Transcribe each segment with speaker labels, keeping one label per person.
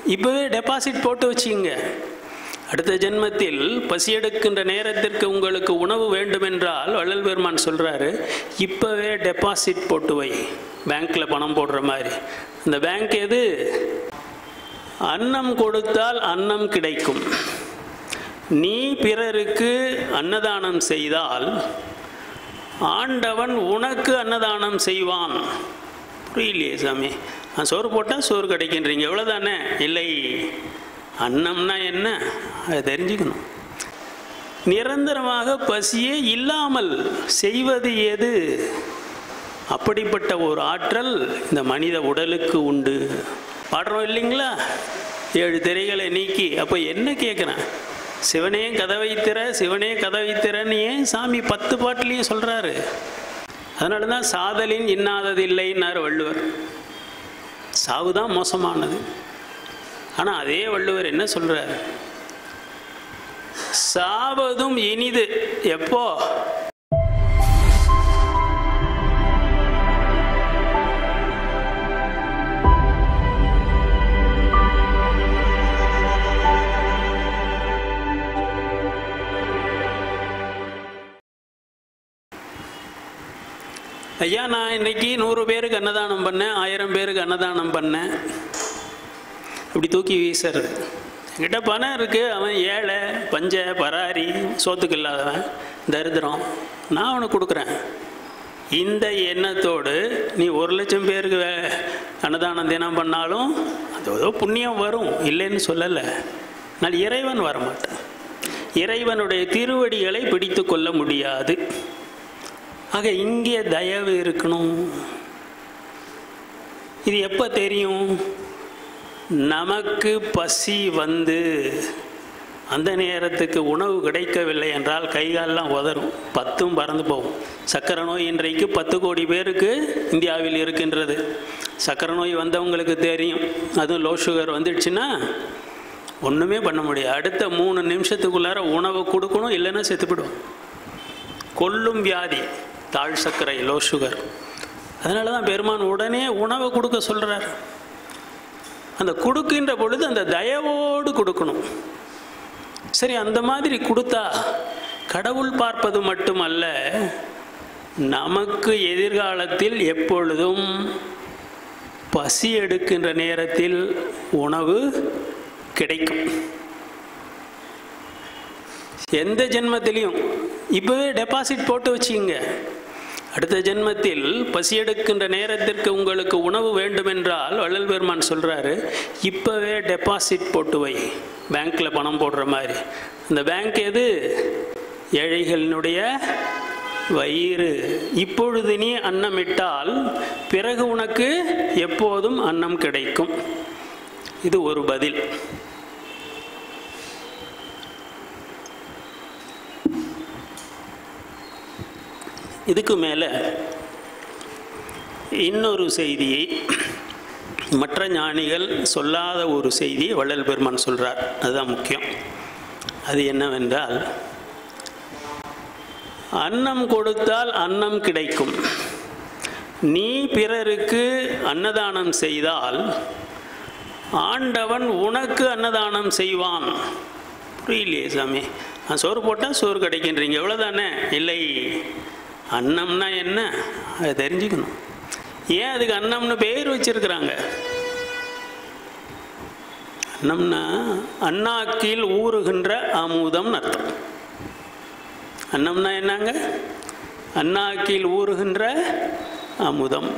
Speaker 1: இப்போவே டெபாசிட் போட்டு வச்சுங்க அடுத்த ஜென்மத்தில் பசி எடுக்கின்ற நேரத்திற்கு உங்களுக்கு உணவு வேண்டுமென்றால் வள்ளல் பெருமான் சொல்கிறாரு இப்போவே டெபாசிட் போட்டு வை பேங்க்கில் பணம் போடுற மாதிரி இந்த பேங்க் எது அன்னம் கொடுத்தால் அன்னம் கிடைக்கும் நீ பிறருக்கு அன்னதானம் செய்தால் ஆண்டவன் உனக்கு அன்னதானம் செய்வான் புரியலையே சாமி நான் சோறு போட்டால் சோறு கிடைக்கின்றீங்க எவ்வளோதானே இல்லை அன்னம்னா என்ன அதை தெரிஞ்சுக்கணும் நிரந்தரமாக பசியே இல்லாமல் செய்வது எது அப்படிப்பட்ட ஒரு ஆற்றல் இந்த மனித உடலுக்கு உண்டு பாடுறோம் இல்லைங்களா ஏழு திரைகளை நீக்கி அப்போ என்ன கேட்குறேன் சிவனே கதவை திற சிவனே கதவை திறன்னு ஏன் சாமி பத்து பாட்டுலேயும் சொல்கிறாரு அதனால தான் சாதலின் இன்னாதது இல்லைன்னார் வள்ளுவர் சாவு தான் மோசமானது ஆனால் அதே வள்ளுவர் என்ன சொல்கிறார் சாவதும் இனிது எப்போ ஐயா நான் இன்னைக்கு நூறு பேருக்கு அன்னதானம் பண்ணேன் ஆயிரம் பேருக்கு அன்னதானம் பண்ணேன் இப்படி தூக்கி வீசுறது என்கிட்ட பணம் இருக்குது அவன் ஏழை பஞ்ச பராரி சோத்துக்கு இல்லாதவன் தரித்திரம் நான் அவனுக்கு கொடுக்குறேன் இந்த எண்ணத்தோடு நீ ஒரு லட்சம் பேருக்கு வே- அன்னதானம் தினம் பண்ணாலும் அது ஏதோ புண்ணியம் வரும் இல்லைன்னு சொல்லலை நான் இறைவன் வரமாட்டேன் இறைவனுடைய திருவடிகளை பிடித்து கொள்ள முடியாது ஆக இங்கே தயவு இருக்கணும் இது எப்போ தெரியும் நமக்கு பசி வந்து அந்த நேரத்துக்கு உணவு கிடைக்கவில்லை என்றால் கைகாலெலாம் உதறும் பத்தும் பறந்து போகும் சக்கரை நோய் இன்றைக்கு பத்து கோடி பேருக்கு இந்தியாவில் இருக்கின்றது சக்கரை நோய் வந்தவங்களுக்கு தெரியும் அதுவும் லோ சுகர் வந்துடுச்சுன்னா ஒன்றுமே பண்ண முடியாது அடுத்த மூணு நிமிஷத்துக்குள்ளார உணவு கொடுக்கணும் இல்லைன்னா செத்துப்பிடும் கொல்லும் வியாதி தாழ் சர்க்கரை லோ சுகர் அதனால தான் பெருமான் உடனே உணவை கொடுக்க சொல்கிறார் அந்த கொடுக்கின்ற பொழுது அந்த தயவோடு கொடுக்கணும் சரி அந்த மாதிரி கொடுத்தா கடவுள் பார்ப்பது மட்டுமல்ல நமக்கு எதிர்காலத்தில் எப்பொழுதும் பசி எடுக்கின்ற நேரத்தில் உணவு கிடைக்கும் எந்த ஜென்மத்திலையும் இப்போவே டெபாசிட் போட்டு வச்சுங்க அடுத்த ஜென்மத்தில் பசி எடுக்கின்ற நேரத்திற்கு உங்களுக்கு உணவு வேண்டுமென்றால் வள்ளல் பெருமான் சொல்கிறாரு இப்போவே டெபாசிட் போட்டு வை பேங்க்கில் பணம் போடுற மாதிரி இந்த பேங்க் எது ஏழைகளினுடைய வயிறு இப்பொழுது நீ அன்னமிட்டால் பிறகு உனக்கு எப்போதும் அன்னம் கிடைக்கும் இது ஒரு பதில் இதுக்கு மேலே இன்னொரு செய்தியை மற்ற ஞானிகள் சொல்லாத ஒரு செய்தியை வள்ளல் பெருமான் சொல்கிறார் அதுதான் முக்கியம் அது என்னவென்றால் அன்னம் கொடுத்தால் அன்னம் கிடைக்கும் நீ பிறருக்கு அன்னதானம் செய்தால் ஆண்டவன் உனக்கு அன்னதானம் செய்வான் புரியலையே சாமி நான் சோறு போட்டால் சோறு கிடைக்கின்றீங்க எவ்வளோதானே இல்லை அன்னம்னா என்ன அதை தெரிஞ்சுக்கணும் ஏன் அதுக்கு அன்னம்னு பேர் வச்சிருக்கிறாங்க அன்னம்னா அண்ணாக்கில் ஊறுகின்ற அமுதம்னு அர்த்தம் அன்னம்னா என்னங்க அண்ணாக்கில் ஊறுகின்ற அமுதம்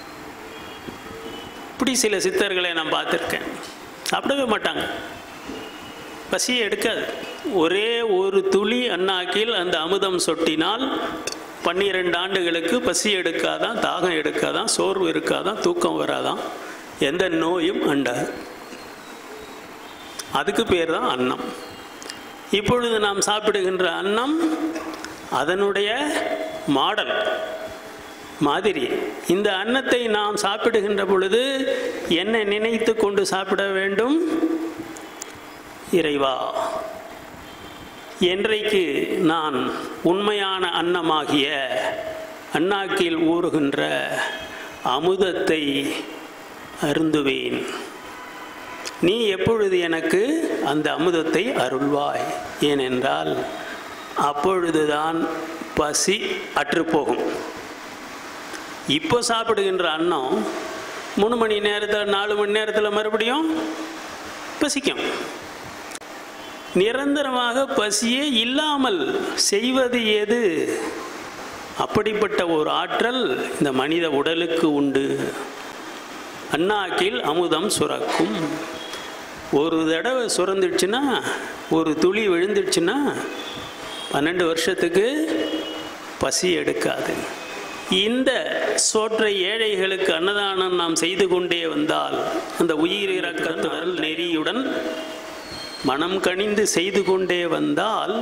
Speaker 1: இப்படி சில சித்தர்களை நான் பார்த்துருக்கேன் சாப்பிடவே மாட்டாங்க பசியை எடுக்காது ஒரே ஒரு துளி அண்ணாக்கில் அந்த அமுதம் சொட்டினால் பன்னிரெண்டு ஆண்டுகளுக்கு பசி எடுக்காதான் தாகம் எடுக்காதான் சோர்வு இருக்காதான் தூக்கம் வராதான் எந்த நோயும் அண்டாது அதுக்கு பேர் தான் அன்னம் இப்பொழுது நாம் சாப்பிடுகின்ற அன்னம் அதனுடைய மாடல் மாதிரி இந்த அன்னத்தை நாம் சாப்பிடுகின்ற பொழுது என்ன நினைத்து கொண்டு சாப்பிட வேண்டும் இறைவா என்றைக்கு நான் உண்மையான அன்னமாகிய அண்ணாக்கில் ஊறுகின்ற அமுதத்தை அருந்துவேன் நீ எப்பொழுது எனக்கு அந்த அமுதத்தை அருள்வாய் ஏனென்றால் அப்பொழுதுதான் பசி அற்றுப்போகும் இப்போ சாப்பிடுகின்ற அன்னம் மூணு மணி நேரத்தில் நாலு மணி நேரத்தில் மறுபடியும் பசிக்கும் நிரந்தரமாக பசியே இல்லாமல் செய்வது எது அப்படிப்பட்ட ஒரு ஆற்றல் இந்த மனித உடலுக்கு உண்டு அண்ணாக்கில் அமுதம் சுரக்கும் ஒரு தடவை சுரந்துடுச்சுன்னா ஒரு துளி விழுந்துடுச்சுன்னா பன்னெண்டு வருஷத்துக்கு பசி எடுக்காது இந்த சோற்றை ஏழைகளுக்கு அன்னதானம் நாம் செய்து கொண்டே வந்தால் அந்த உயிரிறக்கத்துடல் நெறியுடன் மனம் கனிந்து செய்து கொண்டே வந்தால்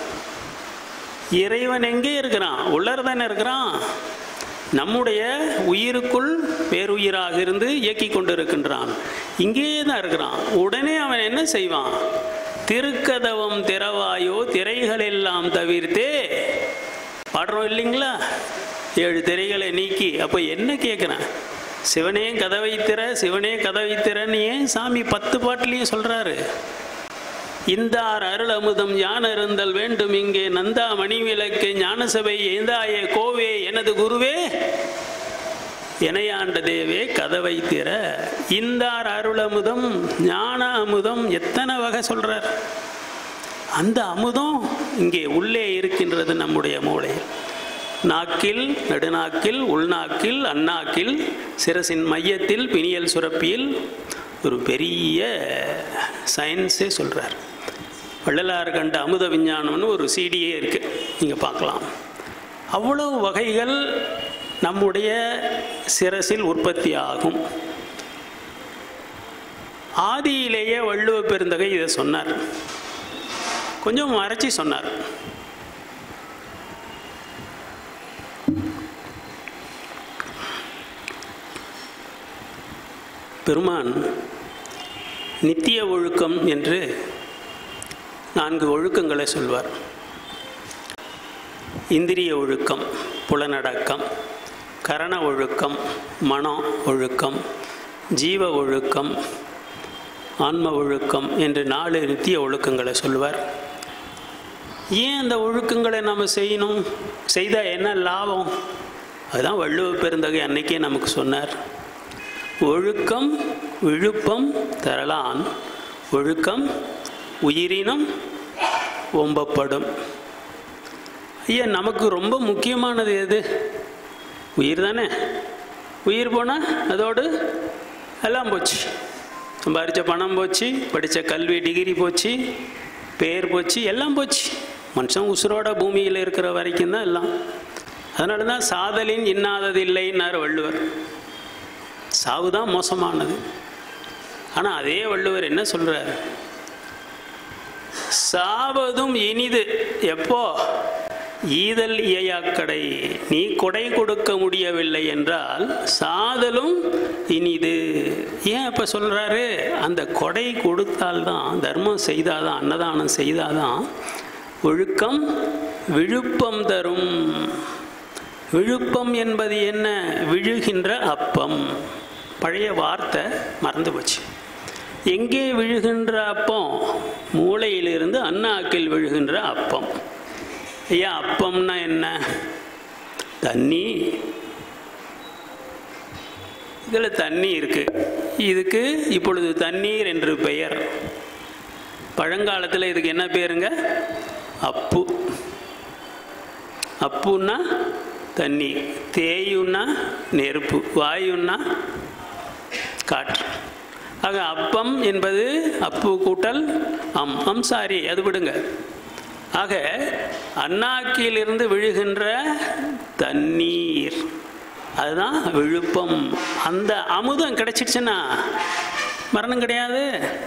Speaker 1: இறைவன் எங்கே இருக்கிறான் உள்ளர் தானே இருக்கிறான் நம்முடைய உயிருக்குள் பேருயிராக இருந்து இயக்கி கொண்டிருக்கின்றான் இங்கே தான் இருக்கிறான் உடனே அவன் என்ன செய்வான் திருக்கதவம் திறவாயோ திரைகள் எல்லாம் தவிர்த்தே பாடுறோம் இல்லைங்களா ஏழு திரைகளை நீக்கி அப்போ என்ன கேட்குறேன் சிவனே கதவை திற சிவனே கதவை திறன்னு ஏன் சாமி பத்து பாட்டுலேயும் சொல்கிறாரு இந்தார் அருள் அமுதம் யான் இருந்தல் வேண்டும் இங்கே நந்தா மணிவிளக்கு ஞானசபை எந்தாய கோவே எனது குருவே எனையாண்ட தேவே கதவை திற இந்தார் அருள் அமுதம் ஞான அமுதம் எத்தனை வகை சொல்றார் அந்த அமுதம் இங்கே உள்ளே இருக்கின்றது நம்முடைய மூளையில் நாக்கில் நடுநாக்கில் உள்நாக்கில் அண்ணாக்கில் சிரசின் மையத்தில் பிணியல் சுரப்பியில் ஒரு பெரிய சயின்ஸே சொல்கிறார் வள்ளலார் கண்ட அமுத விஞ்ஞானம்னு ஒரு சிடியே இருக்குது நீங்கள் பார்க்கலாம் அவ்வளவு வகைகள் நம்முடைய சிரசில் உற்பத்தி ஆகும் ஆதியிலேயே வள்ளுவ பெருந்தகை இதை சொன்னார் கொஞ்சம் மறைச்சி சொன்னார் பெருமான் நித்திய ஒழுக்கம் என்று நான்கு ஒழுக்கங்களை சொல்வார் இந்திரிய ஒழுக்கம் புலனடக்கம் கரண ஒழுக்கம் மன ஒழுக்கம் ஜீவ ஒழுக்கம் ஆன்ம ஒழுக்கம் என்று நாலு நித்திய ஒழுக்கங்களை சொல்வார் ஏன் அந்த ஒழுக்கங்களை நாம் செய்யணும் செய்தால் என்ன லாபம் அதுதான் வள்ளுவ பெருந்தகை அன்னைக்கே நமக்கு சொன்னார் ஒழுக்கம் விழுப்பம் தரலான் ஒழுக்கம் உயிரினம் ஓம்பப்படும் ஐயா நமக்கு ரொம்ப முக்கியமானது எது உயிர் தானே உயிர் போனால் அதோடு எல்லாம் போச்சு சம்பாரித்த பணம் போச்சு படித்த கல்வி டிகிரி போச்சு பேர் போச்சு எல்லாம் போச்சு மனுஷன் உசுரோட பூமியில் இருக்கிற வரைக்கும் தான் எல்லாம் அதனால தான் சாதலின் இன்னாதது இல்லைன்னார் வள்ளுவர் சாவு தான் மோசமானது ஆனால் அதே வள்ளுவர் என்ன சொல்கிறார் சாவதும் இனிது எப்போ ஈதல் இயையாக்கடை நீ கொடை கொடுக்க முடியவில்லை என்றால் சாதலும் இனிது ஏன் இப்போ சொல்கிறாரு அந்த கொடை கொடுத்தால்தான் தர்மம் செய்தாதான் அன்னதானம் செய்தாதான் ஒழுக்கம் விழுப்பம் தரும் விழுப்பம் என்பது என்ன விழுகின்ற அப்பம் பழைய வார்த்தை மறந்து போச்சு எங்கே விழுகின்ற அப்பம் மூளையிலிருந்து அண்ணாக்கில் விழுகின்ற அப்பம் ஐயா அப்பம்னா என்ன தண்ணி இதில் தண்ணி இருக்கு இதுக்கு இப்பொழுது தண்ணீர் என்று பெயர் பழங்காலத்தில் இதுக்கு என்ன பேருங்க அப்பு அப்புன்னா தண்ணி தேயுன்னா நெருப்பு வாயுன்னா காற்று ஆக அப்பம் என்பது அப்பு கூட்டல் அம் அம் சாரி அது விடுங்க ஆக அண்ணாக்கிலிருந்து விழுகின்ற தண்ணீர் அதுதான் விழுப்பம் அந்த அமுதம் கிடைச்சிடுச்சுன்னா மரணம் கிடையாது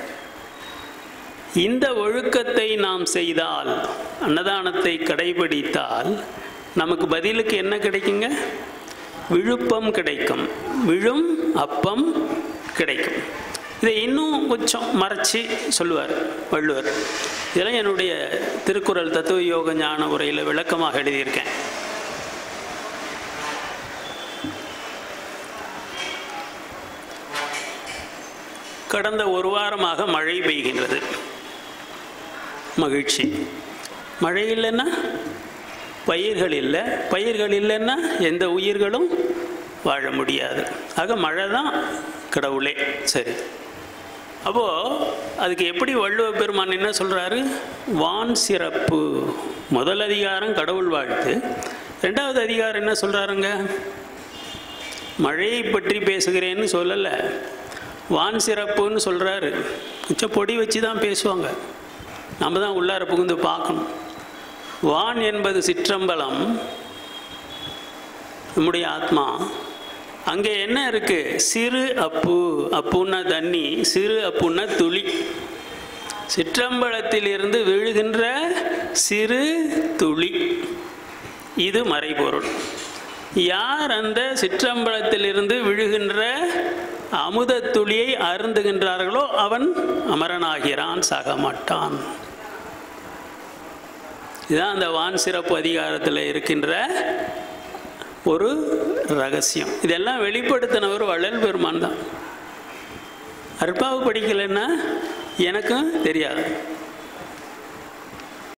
Speaker 1: இந்த ஒழுக்கத்தை நாம் செய்தால் அன்னதானத்தை கடைபிடித்தால் நமக்கு பதிலுக்கு என்ன கிடைக்குங்க விழுப்பம் கிடைக்கும் விழும் அப்பம் கிடைக்கும் இதை இன்னும் கொஞ்சம் மறைச்சி சொல்லுவார் வள்ளுவர் இதெல்லாம் என்னுடைய திருக்குறள் தத்துவ யோக ஞான உரையில் விளக்கமாக எழுதியிருக்கேன் கடந்த ஒரு வாரமாக மழை பெய்கின்றது மகிழ்ச்சி மழை இல்லைன்னா பயிர்கள் இல்லை பயிர்கள் இல்லைன்னா எந்த உயிர்களும் வாழ முடியாது ஆக மழை தான் கடவுளே சரி அப்போது அதுக்கு எப்படி வள்ளுவ பெருமான் என்ன சொல்கிறாரு வான் சிறப்பு முதல் அதிகாரம் கடவுள் வாழ்த்து ரெண்டாவது அதிகாரம் என்ன சொல்கிறாருங்க மழையை பற்றி பேசுகிறேன்னு சொல்லலை வான் சிறப்புன்னு சொல்கிறாரு கொஞ்சம் பொடி வச்சு தான் பேசுவாங்க நம்ம தான் உள்ளார புகுந்து பார்க்கணும் வான் என்பது சிற்றம்பலம் நம்முடைய ஆத்மா அங்கே என்ன இருக்கு சிறு அப்பு அப்புன்னா தண்ணி சிறு அப்புன்னா துளி சிற்றம்பலத்திலிருந்து விழுகின்ற சிறு துளி இது மறைபொருள் யார் அந்த சிற்றம்பலத்திலிருந்து விழுகின்ற அமுத துளியை அருந்துகின்றார்களோ அவன் அமரனாகிறான் சாக மாட்டான் இதுதான் அந்த வான் சிறப்பு அதிகாரத்தில் இருக்கின்ற ஒரு ரகசியம் இதெல்லாம் வெளிப்படுத்தினவர் வள்ளல் பெருமான் தான் அற்பாவு படிக்கலைன்னா எனக்கும் தெரியாது